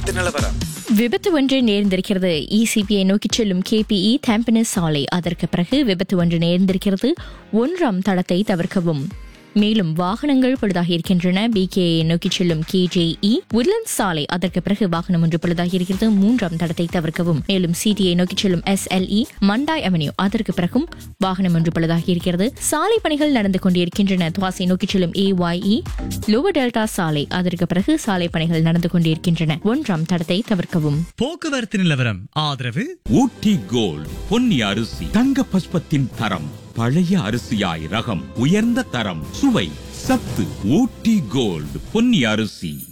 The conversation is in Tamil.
போக்குவரத்து நிலவரம் விபத்து ஒன்று நேர்ந்திருக்கிறது இசிபியை நோக்கிச் செல்லும் கேபிஇ தாம்பனஸ் சாலை அதற்கு பிறகு விபத்து ஒன்று நேர்ந்திருக்கிறது ஒன்றாம் தளத்தை தவிர்க்கவும் மேலும் வாகனங்கள் பழுதாகி இருக்கின்றன பிகேயை நோக்கிச் செல்லும் கேஜேஇ உட்லண்ட் சாலை அதற்கு பிறகு வாகனம் ஒன்று பழுதாகி இருக்கிறது மூன்றாம் தடத்தை தவிர்க்கவும் மேலும் சிடியை நோக்கிச் செல்லும் எஸ்எல்இ மண்டாய் அவென்யூ அதற்கு பிறகும் வாகனம் ஒன்று பழுதாகி இருக்கிறது சாலை பணிகள் நடந்து கொண்டிருக்கின்றன துவாசை நோக்கிச் செல்லும் ஏஒய்இ லோவர் டெல்டா சாலை அதற்கு பிறகு சாலை பணிகள் நடந்து கொண்டிருக்கின்றன ஒன்றாம் தடத்தை தவிர்க்கவும் போக்குவரத்து நிலவரம் ஆதரவு ஊட்டி கோல்ட் பொன்னி அரிசி தங்க பஸ்பத்தின் தரம் பழைய அரிசியாய் ரகம் உயர்ந்த தரம் சுவை சத்து ஊட்டி கோல்ட் பொன்னி அரிசி